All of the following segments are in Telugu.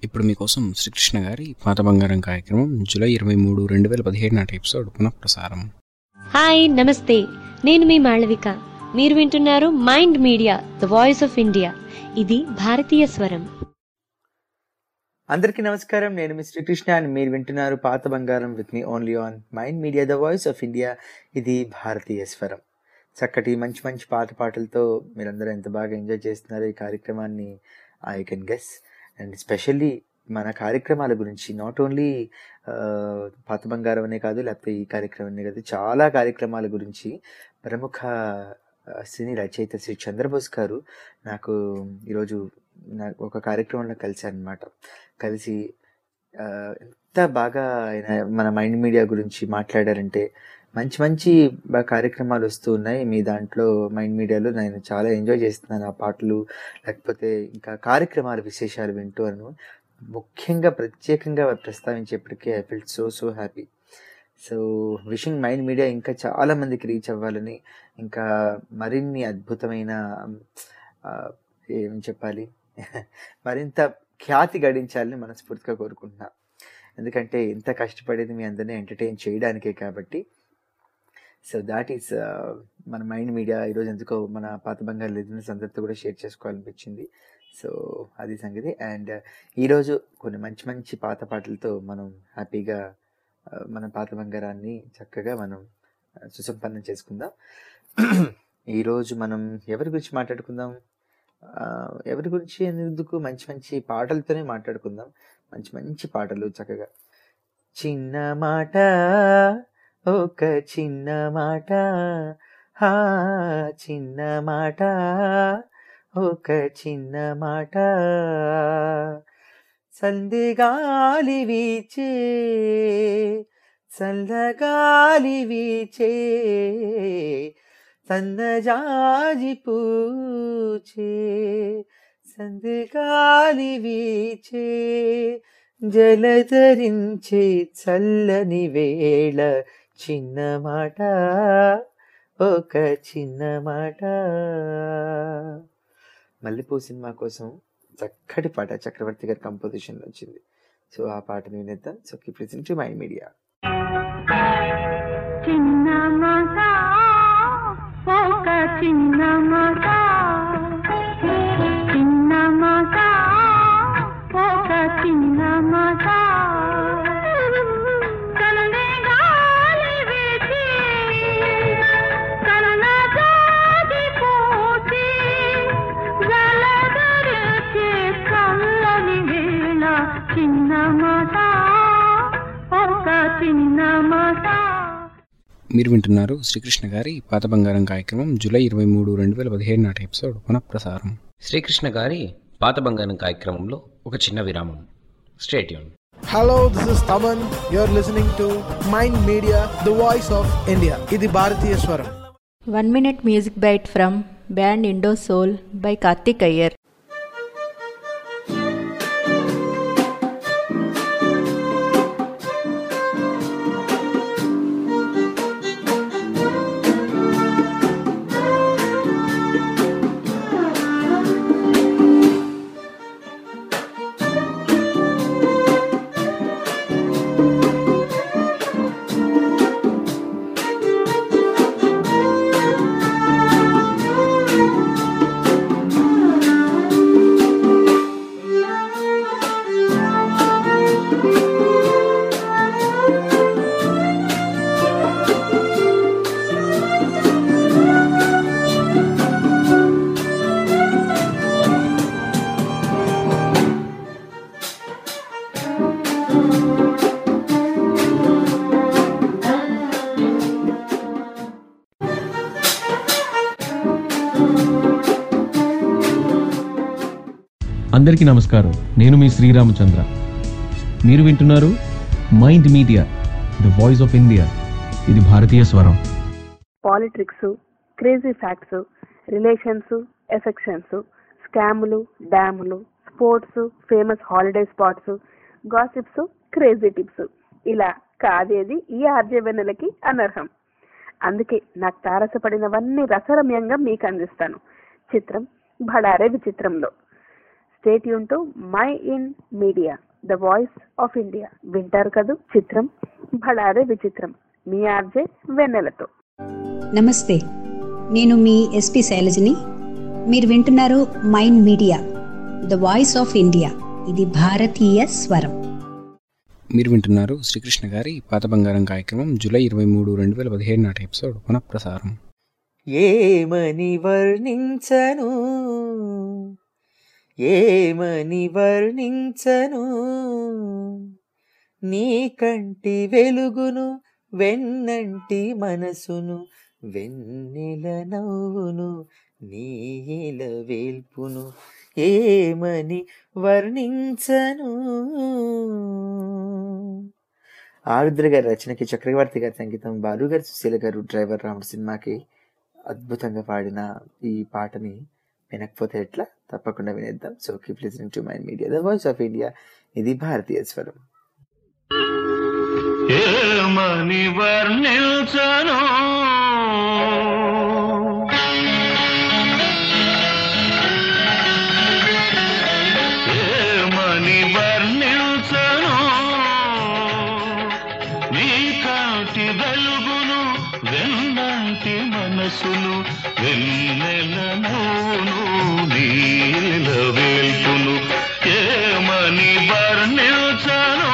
ఇప్పుడు మీకోసం శ్రీకృష్ణ గారి పాత బంగారం కార్యక్రమం జూలై ఇరవై మూడు రెండు వేల పదిహేడు నాటి ఎపిసోడ్ పునఃప్రసారం హాయ్ నమస్తే నేను మీ మాళవిక మీరు వింటున్నారు mind media the voice of India ఇది భారతీయ స్వరం అందరికీ నమస్కారం నేను మీ శ్రీకృష్ణ అని మీరు వింటున్నారు పాత బంగారం with me only on Mind media the voice of India ఇది భారతీయ స్వరం చక్కటి మంచి మంచి పాత పాటలతో మీరందరూ ఎంత బాగా ఎంజాయ్ చేస్తున్నారో ఈ కార్యక్రమాన్ని I can guess and specially మన కార్యక్రమాల గురించి నాట్ ఓన్లీ పాత బంగారం అనే కాదు లేకపోతే ఈ కార్యక్రమం అనే కాదు చాలా కార్యక్రమాల గురించి ప్రముఖ ఆ, సినీ రచయిత శ్రీ చంద్రబోస్ గారు నాకు ఈరోజు నాకు ఒక కార్యక్రమంలో కలిశారనమాట కలిసి ఆ, ఎంత బాగా ఆయన మన మైండ్ మీడియా గురించి మాట్లాడారంటే మంచి మంచి బా- కార్యక్రమాలు వస్తూ ఉన్నాయి మీ దాంట్లో మైండ్ మీడియాలో నేను చాలా ఎంజాయ్ చేస్తున్నాను ఆ పాటలు లేకపోతే ఇంకా కార్యక్రమాల విశేషాలు వింటూ అను ముఖ్యంగా ప్రత్యేకంగా ప్రస్తావించేప్పటికీ I felt so so happy so wishing Mind Media ఇంకా చాలా మందికి రీచ్ అవ్వాలని ఇంకా మరిన్ని అద్భుతమైన ఆ, ఏం చెప్పాలి మరింత ఖ్యాతి గడించాలని మనస్ఫూర్తిగా కోరుకుంటున్నా ఎందుకంటే ఇంత కష్టపడేది మీ అందరినీ ఎంటర్టైన్ చేయడానికే కాబట్టి సో దాట్ ఈస్ మన మైండ్ మీడియా ఈరోజు ఎందుకో మన పాత బంగారు లిజనర్స్ అందరితో కూడా షేర్ చేసుకోవాలనిపించింది సో అది సంగతి అండ్ ఈరోజు కొన్ని మంచి మంచి పాత పాటలతో మనం హ్యాపీగా ఆ, మన పాత బంగారాన్ని చక్కగా మనం ఆ, సుసంపన్నం చేసుకుందాం ఈరోజు మనం ఎవరి గురించి మాట్లాడుకుందాం ఆ, ఎవరి గురించి ఎందుకు మంచి మంచి పాటలతోనే మాట్లాడుకుందాం మంచి మంచి పాటలు చక్కగా చిన్న మాట ఒక చిన్న మాట హా చిన్న మాట ఒక చిన్న మాట సందిగాలి వీచే చల్లగాలి వీచే సన్నజాజి పూచే సందిగాలి వీచే జలధరించే చల్లని వేళ చిన్న మాట ఒక చిన్న మాట మల్లెపూ సినిమా కోసం చక్కటి పాట చక్రవర్తి గారి కంపోజిషన్ వచ్చింది సో ఆ పాటను వినేద్దాం so keep listening to my media చిన్న మాట ఒక చిన్న మాట చిన్న మాట ఒక చిన్న మాట కలనే గాలి వీచి కలన జాతి పోచి జలధరిచే చల్లని వేళ చిన్న మాట ఒక చిన్న మాట మీరు వింటున్నారు శ్రీకృష్ణ గారి పాత బంగారం కార్యక్రమం జూలై ఇరవై మూడు రెండు వేల పదిహేడు నాటి ఎపిసోడ్ పునఃప్రసారం శ్రీకృష్ణ గారి పాత బంగారం కార్యక్రమంలో ఒక చిన్న విరామం stay tuned Hello, this is Taman. You're listening to Mind Media, the voice of India. ఇది భారతీయ స్వరం One minute music bite from band Indo Soul by Karthik Iyer. అందరికీ నమస్కారం నేను మీ శ్రీరామచంద్ర మీరు వింటున్నారు mind media the voice of India ఇది భారతీయ స్వరం politics crazy facts relations affections స్కాములు డ్యాములు sports famous holiday spots gossips crazy tips ఇలా కాదేది ఈ ఆర్జవెన్నెలకి అనర్హం అందుకే నాకు తారసపడినవన్నీ రసరమ్యంగా మీకు అందిస్తాను చిత్రం భడారే విచిత్రంలో స్టేట్ యూన్ to Mind Media the voice of India వింటారు కదూ చిత్రం భళారే విచిత్రం మీ ఆర్జే వెన్నెలతో నమస్తే నేను మీ ఎస్పి శైలజని మీరు వింటున్నారు mind media the voice of India ఇది భారతీయ స్వరం మీరు వింటున్నారు శ్రీకృష్ణ గారి పాత బంగారం కార్యక్రమం జూలై ఇరవై మూడు రెండు వేల పదిహేడు నాటి ఎపిసోడ్ పునఃప్రసారం ఏమని వర్ణించను ఏమని వర్ణించను నీ కంటి వెలుగును వెన్నంటి మనసును వెన్నెల నవ్వును నీల వేల్పును ఏమని వర్ణించను ఆరుద్ర గారి రచనకి చక్రవర్తి గారి సంగీతం బాలు గారి సుశీల గారు డ్రైవర్ రాముడు సినిమాకి అద్భుతంగా పాడిన ఈ పాటని వినకపోతే ఎట్లా తప్పకుండా వినేద్దాం so keep listening to my media the voice of India ఇది భారతీయ స్వరం ఏమని వర్ణించను ఏమని వర్ణించను నీ కాటి వెలుగును వెన్నంటి మనసును వెన్నెల నవ్వును నీల వేల్పును ఏమని వర్ణించను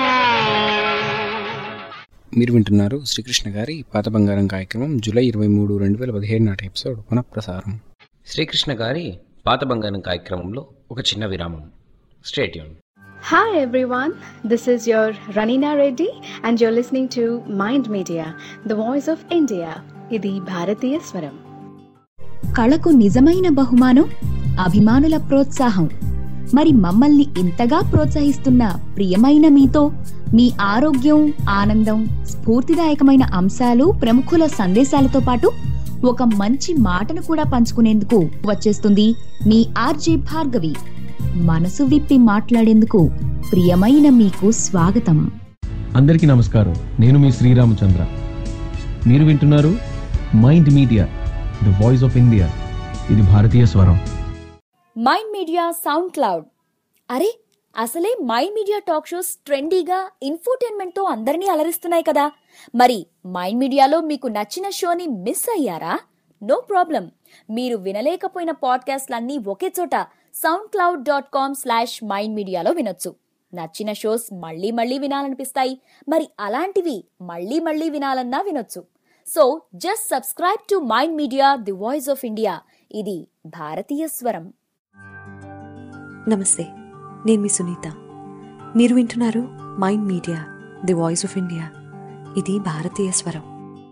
మీరు వింటున్నారు శ్రీకృష్ణ గారి పాత బంగారం కార్యక్రమం జూలై ఇరవై మూడు రెండు వేల పదిహేడు నాటి ఎపిసోడ్ పునఃప్రసారం శ్రీకృష్ణ గారి పాత బంగారం కార్యక్రమంలో ఒక చిన్న విరామం stay tuned Hi everyone, this is your Ranina Reddy and you're listening to Mind Media, the voice of India. ఇది భారతీయ స్వరం కళకు నిజమైన బహుమానం అభిమానుల ప్రోత్సాహం మరి మమ్మల్ని ఇంతగా ప్రోత్సహిస్తున్న ప్రియమైన మీతో మీ ఆరోగ్యం ఆనందం స్ఫూర్తిదాయకమైన అంశాలు ప్రముఖుల సందేశాలతో పాటు ఒక మంచి మాటను కూడా పంచుకునేందుకు వచ్చేస్తుంది మీ ఆర్జే భార్గవి మనసు విప్పి మాట్లాడేందుకు ప్రియమైన మీకు స్వాగతం అందరికీ నమస్కారం నేను మీ శ్రీరామచంద్ర మీరు వింటున్నారు mind media the voice of India ఇది భారతీయ స్వరం మైండ్ మీడియా సౌండ్ క్లౌడ్ అరే అసలే మైండ్ మీడియా టాక్ షోస్ ట్రెండీగా ఇన్ఫోటైన్మెంట్తో అందరినీ అలరిస్తున్నాయి కదా మరి మైండ్ మీడియాలో మీకు నచ్చిన షోని మిస్ అయ్యారా నో ప్రాబ్లం మీరు వినలేకపోయిన పాడ్కాస్ట్లన్నీ ఒకే చోట Sound Cloud dot com slash Mind మీడియాలో వినొచ్చు నచ్చిన షోస్ మళ్ళీ మళ్ళీ వినాలనిపిస్తాయి మరి అలాంటివి మళ్ళీ మళ్ళీ వినాలన్నా వినొచ్చు so just subscribe to mind media the voice of India ఇది భారతీయ స్వరం నమస్తే నేను మీ సునీత మీరు వింటున్నారు mind media the voice of India ఇది భారతీయ స్వరం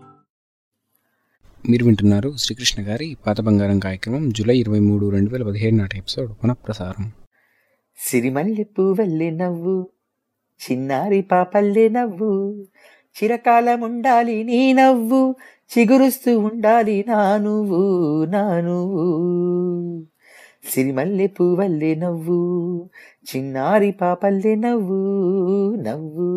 మీరు వింటున్నారు శ్రీకృష్ణ గారి పాత బంగారం కార్యక్రమం జూలై ఇరవై మూడు రెండు వేల పదిహేడు నాటి ఎపిసోడ్ పునఃప్రసారం సిరిమల్లె పువ్వల్లే నవ్వు చిన్నారి పాపల్లే నవ్వు చిరకాలం ఉండాలి నీ నవ్వు చిగురుస్తూ ఉండాలి నా నువ్వు నా నువ్వు సిరిమల్లె పువ్వల్లే నవ్వు చిన్నారి పాపల్లే నవ్వు నవ్వు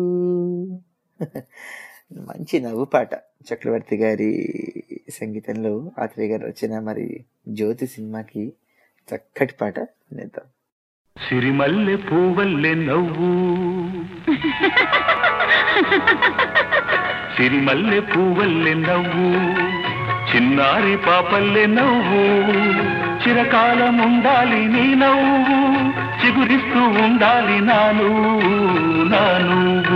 మంచి నవ్వు పాట చక్రవర్తి గారి సంగీతంలో ఆత్రేయ గారి రచన మరి జ్యోతి సినిమాకి చక్కటి పాట వినేద్దాం సిరిమల్లె పూవల్లె నవ్వు సిరిమల్లె పూవల్లె నవ్వు చిన్నారి పాపల్లె నవ్వు చిరకాలం ఉండాలి నీ నవ్వు చిగురిస్తూ ఉండాలి నా నువ్వు నా నువ్వు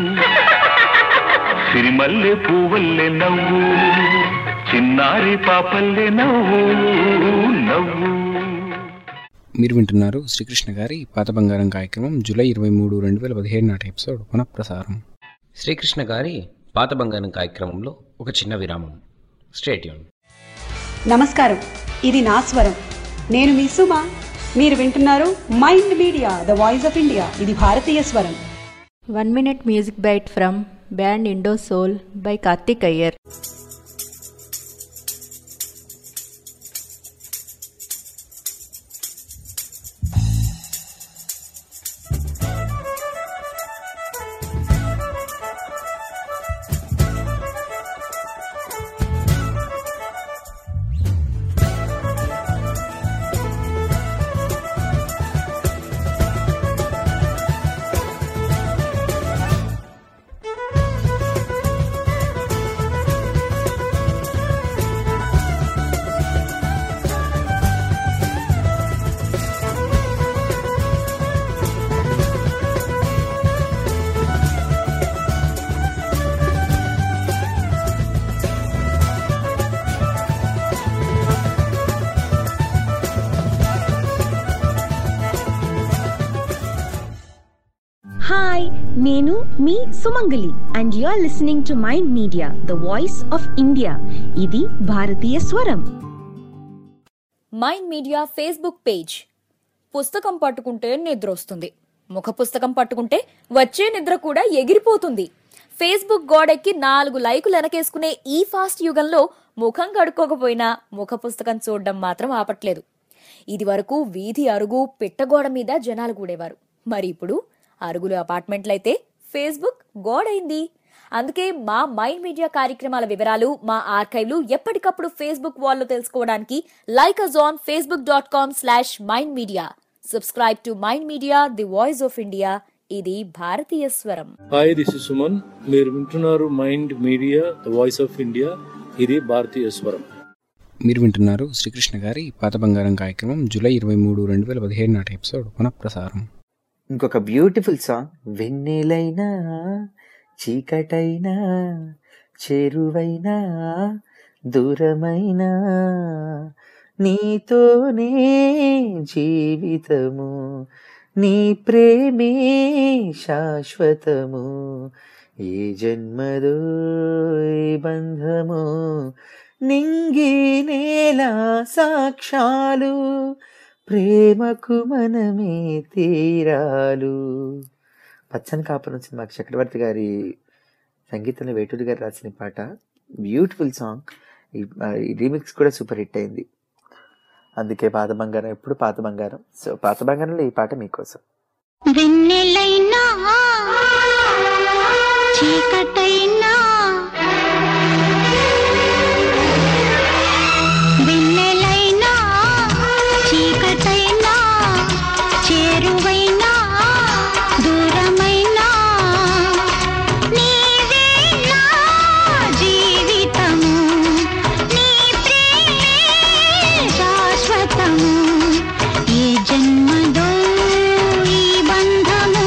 సిరిమల్లె పూవల్లె నవ్వు చిన్నారి పాపల్లె నవ్వు నవ్వు మీరు వింటున్నారు శ్రీకృష్ణ గారి పాత బంగారం కార్యక్రమం జూలై ఇరవై మూడు రెండు వేల పదిహేడు నాటి ఎపిసోడ్ పునఃప్రసారం శ్రీకృష్ణ గారి పాత బంగారం కార్యక్రమంలో ఒక చిన్న విరామం స్టేట్యూన్ నమస్కారం ఇది నా స్వరం నేను మీ సుమ మీరు వింటున్నారు mind media the voice of India ఇది భారతీయ స్వరం one minute music byte from band Indo soul by Karthik Iyer hi నేను మీ Sumangali and you are listening to mind media the voice of India ఇది భారతీయ స్వరం మైండ్ మీడియా ఫేస్బుక్ పేజ్ పుస్తకం పట్టుకుంటే నిద్ర వస్తుంది ముఖ పుస్తకం పట్టుకుంటే వచ్చే నిద్ర కూడా ఎగిరిపోతుంది ఫేస్బుక్ గోడెక్కి నాలుగు లైకులు వెనకేసుకునే ఈ ఫాస్ట్ యుగంలో ముఖం కడుక్కోకపోయినా ముఖ పుస్తకం చూడడం మాత్రం ఆపట్లేదు ఇది వరకు వీధి అరుగు పిట్టగోడ మీద జనాలు కూడేవారు మరి ఇప్పుడు అరుగులు అపార్ట్మెంట్లయితే ఫేస్బుక్ గోడైంది అందుకే మా మైండ్ మీడియా కార్యక్రమాల వివరాలు మా ఆర్కైవ్లు ఎప్పటికప్పుడు ఫేస్బుక్ వాల్లో తెలుసుకోవడానికి like us on Facebook dot com slash Mind Media subscribe to mind media the voice of India ఇది భారతీయ స్వరం హాయ్ దిస్ ఇస్ సుమన్ మీరు వింటున్నారు mind media the voice of India ఇది భారతీయ స్వరం మీరు వింటున్నారు శ్రీకృష్ణ గారి పాత బంగారం కార్యక్రమం జూలై ఇరవై మూడు రెండు వేల పదిహేడు నాటి ఎపిసోడ్ పునఃప్రసారం ఇంకొక బ్యూటిఫుల్ సాంగ్ వెన్నెలైనా చీకటైనా చెరువైనా దూరమైనా నీతోనే జీవితము నీ ప్రేమే శాశ్వతము ఏ జన్మదో ఏ బంధము నింగి నేల సాక్ష్యాలు ప్రేమకు మనమే తీరాలు పచ్చని కాపురం సినిమాకి చక్రవర్తి గారి సంగీతంలో వేటూరి గారు రాసిన ఈ పాట బ్యూటిఫుల్ సాంగ్ ఈ రీమిక్స్ కూడా సూపర్ హిట్ అయింది అందుకే పాత బంగారం ఎప్పుడు పాత బంగారం సో పాత బంగారంలో ఈ పాట మీకోసం వెన్నెలైనా చీకటైనా వెన్నెలైనా చీకటైనా చేరువైనా దూరమైనా నీవే నా జీవితము నీ ప్రేమే శాశ్వతము ఏ జన్మదో ఈ బంధము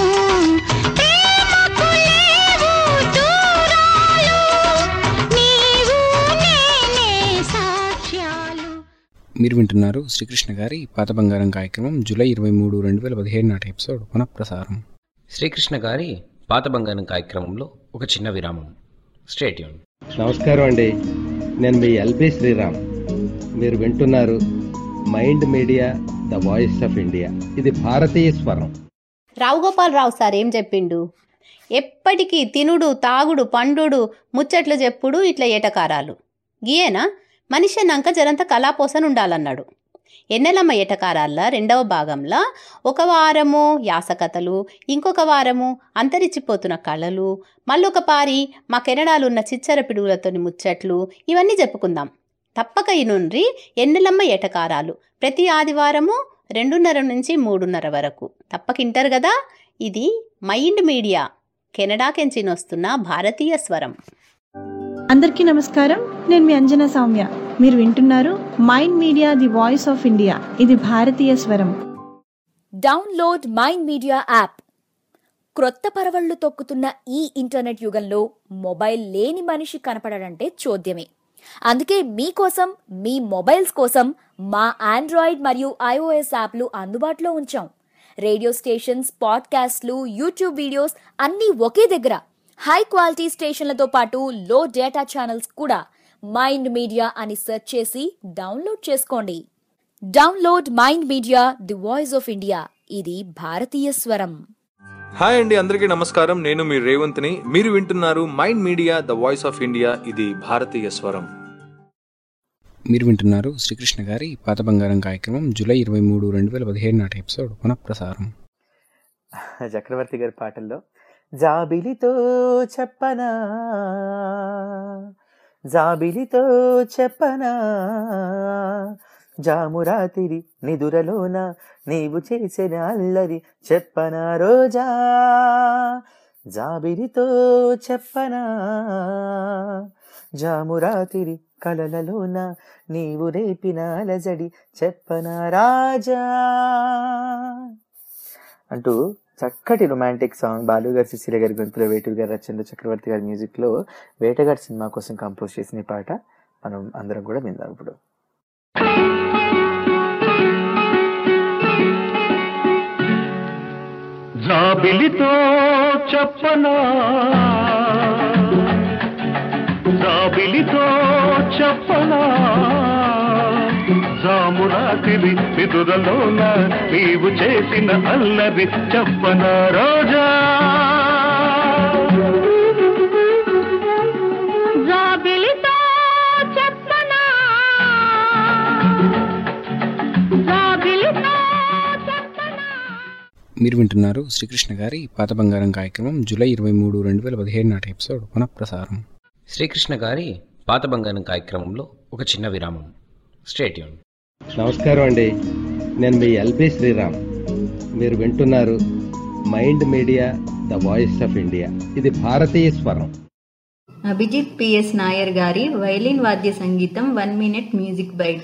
ప్రేమకు లేవు దూరాలు నీవు నేనే సాక్ష్యాలు మీరు వింటున్నారు శ్రీకృష్ణ గారి పాత బంగారం కార్యక్రమం జూలై ఇరవై మూడు రెండు వేల పదిహేడు నాటి ఎపిసోడ్ పునఃప్రసారం శ్రీకృష్ణ గారి పాత బంగారం కార్యక్రమంలో ఒక చిన్న విరామం స్టేట్యూన్ నమస్కారం అండి నేను మీ ఎల్బి శ్రీరామ్ మీరు వింటున్నారు mind media the voice of India ఇది భారతీయ స్వరం రావు గోపాల్ రావు సార్ ఏం చెప్పిండు ఎప్పటికీ తినుడు తాగుడు పండుడు ముచ్చట్లు చెప్పుడు ఇట్లా ఏటకారాలు గీయేనా మనిషి అన్నాక జరంత కళాపోసన ఉండాలన్నాడు ఎన్నెలమ్మ ఏటకారాల రెండవ భాగంలో ఒక వారము యాసకథలు ఇంకొక వారము అంతరించిపోతున్న కళలు మళ్ళొక పారి మా కెనడాలున్న చిచ్చర పిడుగులతోని ముచ్చట్లు ఇవన్నీ చెప్పుకుందాం తప్పక ఇనుండ్రి ఎన్నెలమ్మ ఏటకారాలు ప్రతి ఆదివారము రెండున్నర నుంచి మూడున్నర వరకు తప్పకింటారు కదా ఇది మైండ్ మీడియా కెనడాకెంచిన వస్తున్న భారతీయ స్వరం అందరికీ నమస్కారం నేను మీ అంజనా సౌమ్య మీరు వింటున్నారు mind media the voice of India ఇది భారతీయ స్వరం డౌన్లోడ్ మైండ్ మీడియా యాప్ క్రొత్త పరవళ్లు తొక్కుతున్న ఈ ఇంటర్నెట్ యుగంలో మొబైల్ లేని మనిషి కనపడడంటే చోద్యమే అందుకే మీకోసం మీ మొబైల్స్ కోసం మా ఆండ్రాయిడ్ మరియు ఐఓఎస్ యాప్లు అందుబాటులో ఉంచాం రేడియో స్టేషన్స్ పాడ్కాస్ట్లు యూట్యూబ్ వీడియోస్ అన్నీ ఒకే దగ్గర హై క్వాలిటీ స్టేషన్లతో పాటు లో డేటా ఛానల్స్ కూడా మైండ్ మీడియా అని సెర్చ్ చేసి డౌన్లోడ్ చేసుకోండి download Mind media the voice of India ఇది భారతీయ స్వరం హాయ్ అండి అందరికీ నమస్కారం నేను మీ రేవంత్ని మీరు వింటున్నారు mind media the voice of India ఇది భారతీయ స్వరం మీరు వింటున్నారు శ్రీకృష్ణ గారి పాత బంగారం కార్యక్రమం జూలై ఇరవై మూడు రెండు వేల పదిహేడు నాటి ఎపిసోడ్ పునఃప్రసారం చక్రవర్తి గారి పాటల్లో జాబిలితో చెప్పనా జాబిలితో చెప్పనా జామురాతిరి నిదురలోన నీవు చేసిన అల్లరి చెప్పనా రోజా జాబిలితో చెప్పనా జామురాతిరి కలలలోన నీవు రేపిన అలజడి చెప్పనా రాజా అంటూ చక్కటి రొమాంటిక్ సాంగ్ బాలు గారి సుశీల గారి గొంతులో వేటూరు గారి రచనలో చక్రవర్తి గారి మ్యూజిక్లో వేటగాడి సినిమా కోసం కంపోజ్ చేసిన ఈ పాట మనం అందరం కూడా విందాం ఇప్పుడు జాబిలితో చెప్పనా జాబిలితో చెప్పనా జామురాతిరి నిదురలోన నీవు చేసిన అల్లరి చెప్పనా రోజా జాబిలితో చెప్పనా జాబిలితో మీరు వింటున్నారు శ్రీకృష్ణ గారి పాత బంగారం కార్యక్రమం జూలై ఇరవై మూడు రెండు వేల పదిహేడు నాటి ఎపిసోడ్ పునఃప్రసారం శ్రీకృష్ణ గారి పాత బంగారం కార్యక్రమంలో ఒక చిన్న విరామం స్టేట్యూన్ నమస్కారం అండి నేను మీ ఎల్బి శ్రీరామ్ మీరు వింటున్నారు mind media the voice of India ఇది భారతీయ స్వరం అభిజిత్ పిఎస్ నాయర్ గారి వైలిన్ వాద్య సంగీతం one minute music byte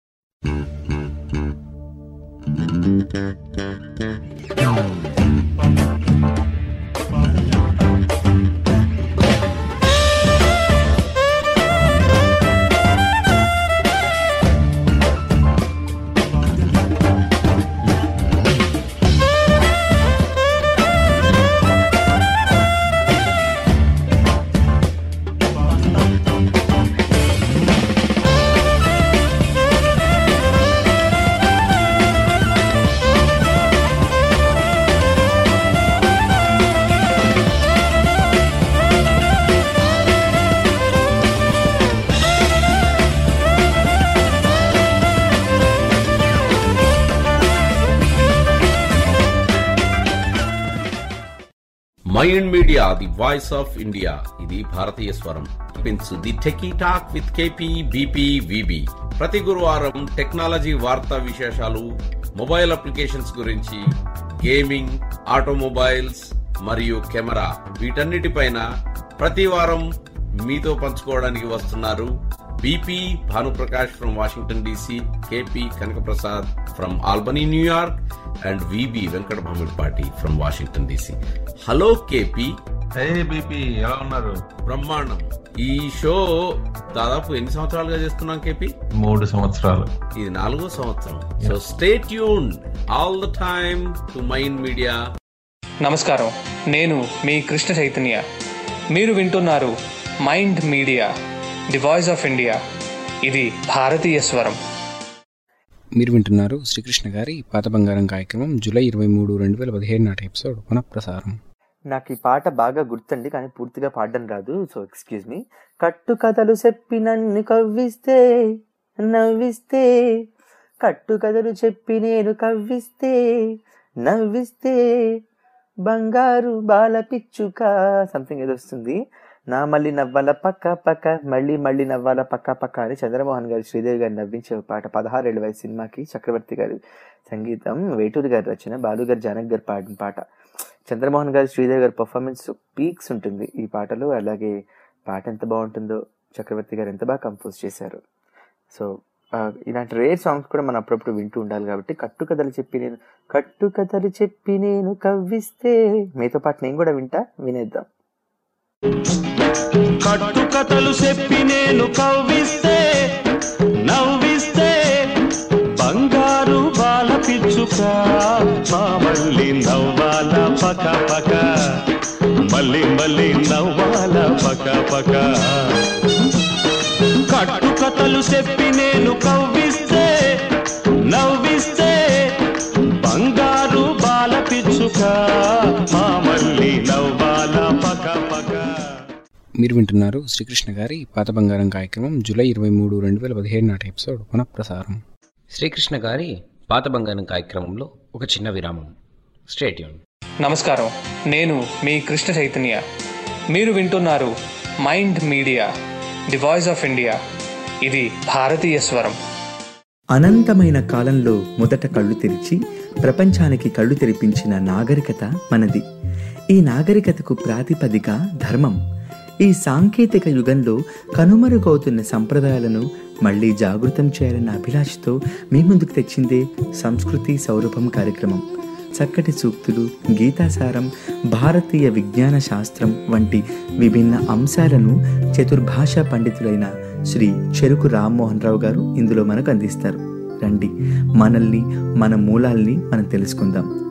mind media the voice of India ఇది భారతీయ స్వరం pins the techie talk with KP BP VB ప్రతి గురువారం టెక్నాలజీ వార్తా విశేషాలు మొబైల్ అప్లికేషన్స్ గురించి గేమింగ్ ఆటోమొబైల్స్ మరియు కెమెరా వీటన్నిటిపైన ప్రతి వారం మీతో పంచుకోవడానికి వస్తున్నారు BP Bhanuprakash from Washington DC KP Kanakaprasad from Albany New York and VB Venkata Bhamidipati from Washington DC hello KP hey BP ఎలా ఉన్నారు బ్రహ్మాండం ఈ షో దాదాపు ఎన్ని సంవత్సరాలుగా చేస్తున్నాం కేపీ మూడు సంవత్సరాలు ఇది నాలుగో సంవత్సరం so stay tune all the time to mind Media నమస్కారం నేను మీ కృష్ణ చైతన్య మీరు వింటున్నారు mind media the voice of India ఇది భారతీయ స్వరం మీరు వింటున్నారు శ్రీకృష్ణ గారి పాత బంగారం కార్యక్రమం జూలై ఇరవై మూడు రెండు వేల పదిహేడు నాటి ఎపిసోడ్ పునఃప్రసారం నాకు ఈ పాట బాగా గుర్తండి కానీ పూర్తిగా పాడడం రాదు సో ఎక్స్క్యూజ్ మీ కట్టు కథలు చెప్పి నన్ను కవ్విస్తే నవ్విస్తే కట్టు కథలు చెప్పి నేను కవ్విస్తే నవ్విస్తే బంగారు బాల పిచ్చుక సంథింగ్ ఏదో వస్తుంది నా మళ్ళీ నవ్వాల పక్క పక్క మళ్ళీ మళ్ళీ నవ్వాల పక్క పక్క అని చంద్రమోహన్ గారు శ్రీదేవి గారు నవ్వించే ఒక పాట పదహారేళ్ళ వయసు సినిమాకి చక్రవర్తి గారి సంగీతం వేటూరి గారి రచన బాలు గారు జానక్ గారు పాడిన పాట చంద్రమోహన్ గారు శ్రీదేవి గారి పర్ఫార్మెన్స్ పీక్స్ ఉంటుంది ఈ పాటలో అలాగే పాట ఎంత బాగుంటుందో చక్రవర్తి గారు ఎంత బాగా కంపోజ్ చేశారు సో ఆ, ఇలాంటి రేర్ సాంగ్స్ కూడా మనం అప్పుడప్పుడు వింటూ ఉండాలి కాబట్టి కట్టు కథలు చెప్పి నేను కట్టు కథలు చెప్పి నేను కవ్విస్తే మీతో పాటు నేను కూడా వింటా వినేద్దాం కట్టు కథలు చెప్పి నేను కవ్విస్తే నవ్విస్తే బంగారు బాల పిచ్చుక మా మళ్ళీ నవ్వాల పక పక మళ్ళీ మళ్ళీ నవ్వాల పక పక కట్టు కథలు చెప్పి నేను కవ్విస్తే నవ్విస్తే బంగారు బాల పిచ్చుక మా మళ్ళీ నవ్వాల పక పక మీరు వింటున్నారు శ్రీకృష్ణ గారి పాత బంగారం కార్యక్రమం జూలై ఇరవై మూడు రెండు వేల పదిహేడు నాటి ఎపిసోడ్ పునఃప్రసారం శ్రీకృష్ణ గారి పాత బంగారం కార్యక్రమంలో ఒక చిన్న విరామం స్టేట్యూన్ నమస్కారం నేను మీ కృష్ణ చైతన్య మీరు వింటున్నారు mind media the voice of India ఇది భారతీయ స్వరం అనంతమైన కాలంలో మొదట కళ్ళు తెరిచి ప్రపంచానికి కళ్ళు తెరిపించిన నాగరికత మనది ఈ నాగరికతకు ప్రాతిపదిక ధర్మం ఈ సాంకేతిక యుగంలో కనుమరుగవుతున్న సంప్రదాయాలను మళ్ళీ జాగృతం చేయాలన్న అభిలాషతో మీ ముందుకు తెచ్చిందే సంస్కృతి సౌరభం కార్యక్రమం చక్కటి సూక్తులు గీతాసారం భారతీయ విజ్ఞాన శాస్త్రం వంటి విభిన్న అంశాలను చతుర్భాషా పండితులైన శ్రీ చెరుకు రామ్మోహన్ రావు గారు ఇందులో మనకు అందిస్తారు రండి మనల్ని మన మూలాల్ని మనం తెలుసుకుందాం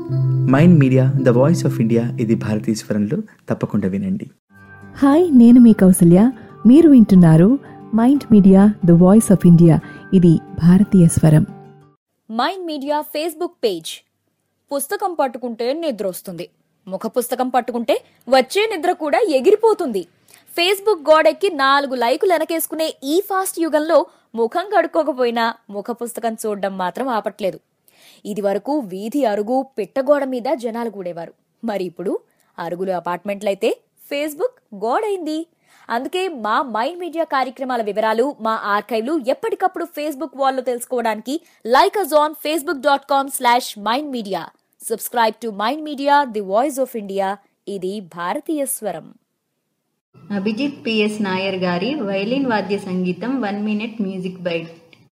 Mind media the voice of India ఇది భారతీయ స్వరంలో తప్పకుండా వినండి హాయ్ నేను మీ కౌసల్య మీరు వింటున్నారు mind media the voice of India ఇది భారతీయ స్వరం మైండ్ మీడియా ఫేస్బుక్ పేజ్ పుస్తకం పట్టుకుంటే నిద్ర వస్తుంది ముఖ పుస్తకం పట్టుకుంటే వచ్చే నిద్ర కూడా ఎగిరిపోతుంది ఫేస్బుక్ గోడెక్కి నాలుగు లైకులు వెనకేసుకునే ఈ ఫాస్ట్ యుగంలో ముఖం కడుక్కోకపోయినా ముఖ పుస్తకం చూడడం మాత్రం ఆపట్లేదు ఇది వరకు వీధి అరుగు పిట్టగోడ మీద జనాలు కూడేవారు మరి ఇప్పుడు అరుగులు అపార్ట్మెంట్లయితే ఫేస్బుక్ గోడైంది అందుకే మా మైండ్ మీడియా కార్యక్రమాల వివరాలు మా ఆర్కైవ్లు ఎప్పటికప్పుడు ఫేస్బుక్ వాల్లో తెలుసుకోవడానికి like us on Facebook dot com slash Mind Media subscribe to mind media the voice of India ఇది భారతీయ స్వరం అభిజిత్ పిఎస్ నాయర్ గారి వైలిన్ వాద్య సంగీతం వన్ మినిట్ మ్యూజిక్ బైట్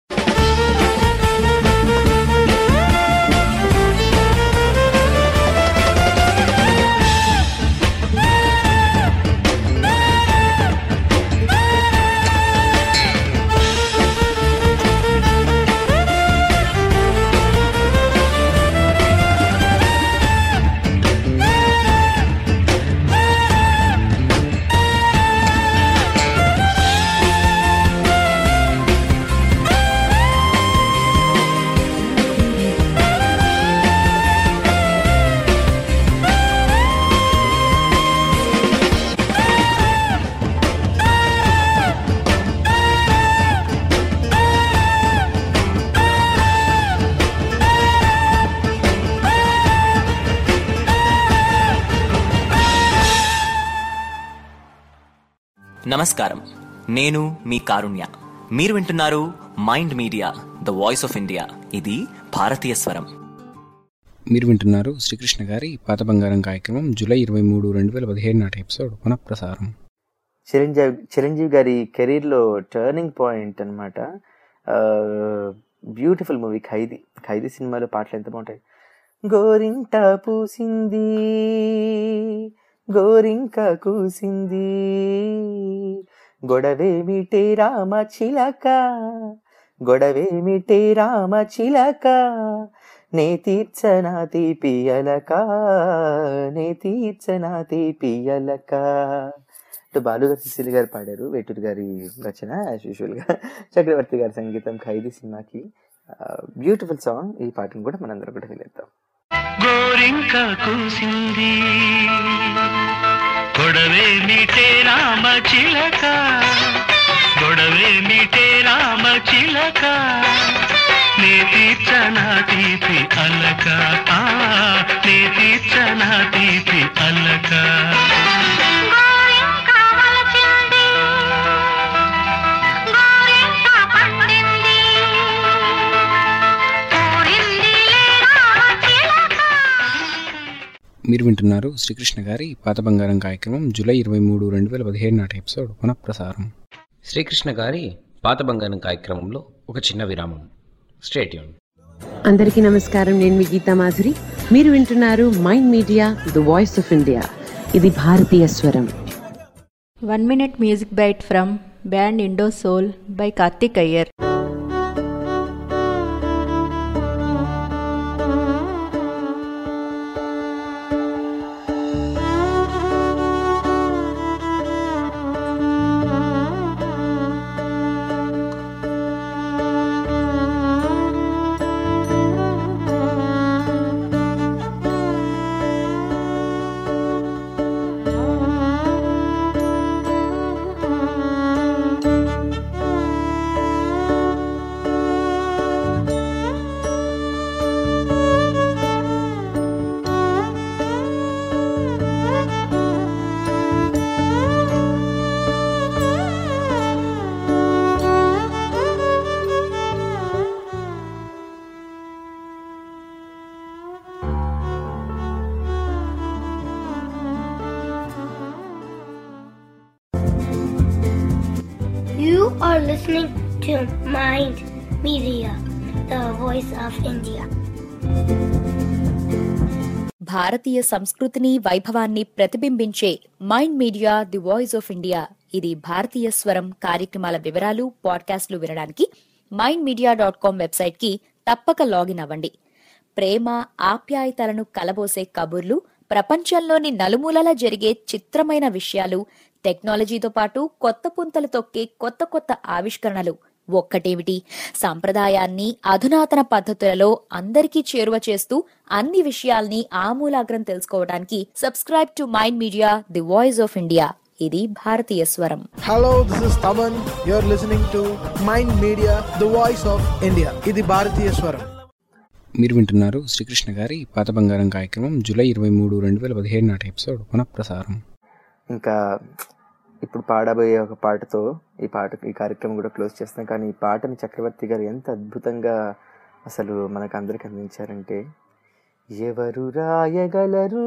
నమస్కారం నేను మీ కారుణ్య మీరు వింటున్నారు mind media the voice of India ఇది భారతీయ స్వరం మీరు వింటున్నారు శ్రీకృష్ణ గారి పాత బంగారం కార్యక్రమం జూలై ఇరవై మూడు రెండు వేల పదిహేడు నాటి ఎపిసోడ్ పునఃప్రసారం చిరంజీవి చిరంజీవి గారి కెరీర్లో టర్నింగ్ పాయింట్ అనమాట బ్యూటిఫుల్ మూవీ ఖైదీ ఖైదీ సినిమాలో పాటలు ఎంత బాగుంటాయి గోరింట పూసింది గోరింక కూసింది గొడవేమిటే రామ చిలక గొడవేమిటే రామ చిలక నే తీర్చనా తీపియలక నే తీర్చనా తీపియలక ఇటు బాలుగారు సుశీల్ గారు పాడారు వేటూరు గారి రచన యాజ్ యూజువల్గా చక్రవర్తి గారి సంగీతం ఖైదీ సినిమాకి బ్యూటిఫుల్ సాంగ్ ఈ పాటను కూడా మనందరం కూడా వినేద్దాం గోరింక కూసింది గొడవే మీటే రామ చిలక గొడవే మీటే రామ చిలక నే తీర్చనా తీపి అలక ఆ, నే తీర్చనా తీపి అలక మీరు వింటున్నారు శ్రీకృష్ణ గారి పాత బంగారం కార్యక్రమం జూలై ఇరవై మూడు రెండు వేల పదిహేడు నాటి ఎపిసోడ్ పునఃప్రసారం శ్రీకృష్ణ గారి పాత బంగారం కార్యక్రమంలో ఒక చిన్న విరామం స్టేట్యూన్ అందరికీ నమస్కారం నేను మీ గీతా మాధురి మీరు వింటున్నారు mind media the voice of India ఇది భారతీయ స్వరం one minute music byte from band Indo soul by Karthik Iyer You are listening to Mind Media, the voice of India. భారతీయ సంస్కృతిని వైభవాన్ని ప్రతిబింబించే Mind media the voice of India ఇది భారతీయ స్వరం కార్యక్రమాల వివరాలు పాడ్కాస్ట్లు వినడానికి Mind Media dot com website కి తప్పక లాగిన్ అవ్వండి ప్రేమ ఆప్యాయతలను కలబోసే కబుర్లు ప్రపంచంలోని నలుమూలల జరిగే చిత్రమైన విషయాలు టెక్నాలజీతో పాటు కొత్త పుంతలు తొక్కే కొత్త కొత్త ఆవిష్కరణలు ఒక్కటేమిటి సాంప్రదాయాన్ని అధునాతన పద్ధతులలో అందరికీ చేరువ చేస్తూ అన్ని విషయాల్ని ఆమూలాగ్రం తెలుసుకోవడానికి subscribe to mind media the voice of India ఇది భారతీయ స్వరం Hello, this is Taman. You're listening to Mind Media, the voice of India. ఇది భారతీయ స్వరం మీరు వింటున్నారు శ్రీకృష్ణ గారి పాత బంగారం కార్యక్రమం జూలై ఇరవై మూడు రెండు వేల పదిహేడు నాటి ఎపిసోడ్ పునఃప్రసారం ఇంకా ఇప్పుడు పాడబోయే ఒక పాటతో ఈ పాట ఈ కార్యక్రమం కూడా క్లోజ్ చేస్తాం కానీ ఈ పాటని చక్రవర్తి గారు ఎంత అద్భుతంగా అసలు మనకు అందరికి అందించారంటే ఎవరు రాయగలరు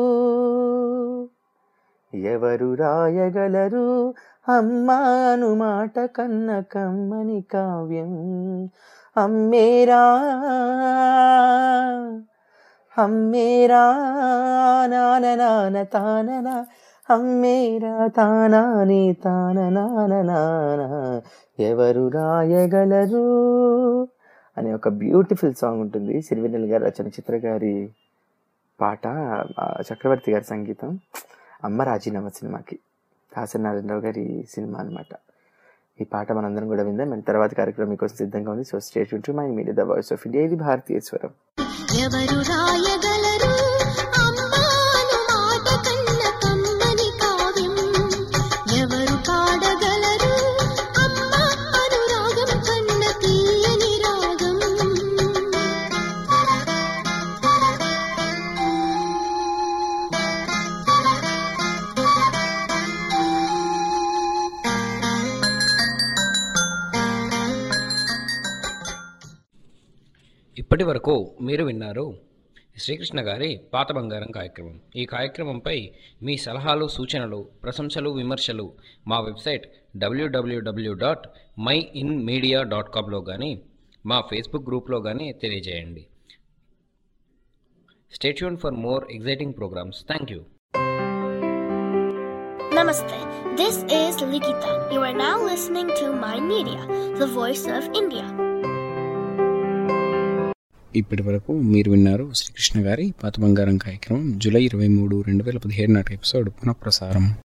ఎవరు రాయగలరు అమ్మాను మాట కన్న కమ్మని కావ్యం అమ్మేరా అమ్మేరా నాన నాన తానన అమ్మేరా తానాని తాన నాన నాన ఎవరు రాయగలరు అనే ఒక బ్యూటిఫుల్ సాంగ్ ఉంటుంది సిరివెన్నెల గారు రచన చిత్ర గారి పాట ఆ, చక్రవర్తి గారి సంగీతం అమ్మ రాజీనామా సినిమాకి దాసరి నారాయణరావు గారి సినిమా అన్నమాట ఈ పాట మనందరం కూడా విందాం మన తర్వాత కార్యక్రమం మీకోసం సిద్ధంగా ఉంది so stay to my media the voice of India ఇది భారతీయ స్వరం ఎవరు రాయగలరు అమ్మాను మాట కన్న కమ్మని కావ్యం ఎవరు పాడగలరు అమ్మ అనురాగం కన్న తీయని రాగం ఇప్పటి వరకు మీరు విన్నారు శ్రీకృష్ణ గారి పాత బంగారం కార్యక్రమం ఈ కార్యక్రమంపై మీ సలహాలు సూచనలు ప్రశంసలు విమర్శలు మా website W W W dot Mind Media dot కామ్లో కానీ మా ఫేస్బుక్ గ్రూప్లో కానీ తెలియజేయండి stay tuned for more exciting programmes thank you Namaste. This is Likita. You are now listening to Mind Media, the voice of India. ఇప్పటి వరకు మీరు విన్నారు శ్రీకృష్ణ గారి పాత బంగారం కార్యక్రమం జూలై ఇరవై మూడు రెండు వేల పదిహేడు నాటి ఎపిసోడ్ పునఃప్రసారం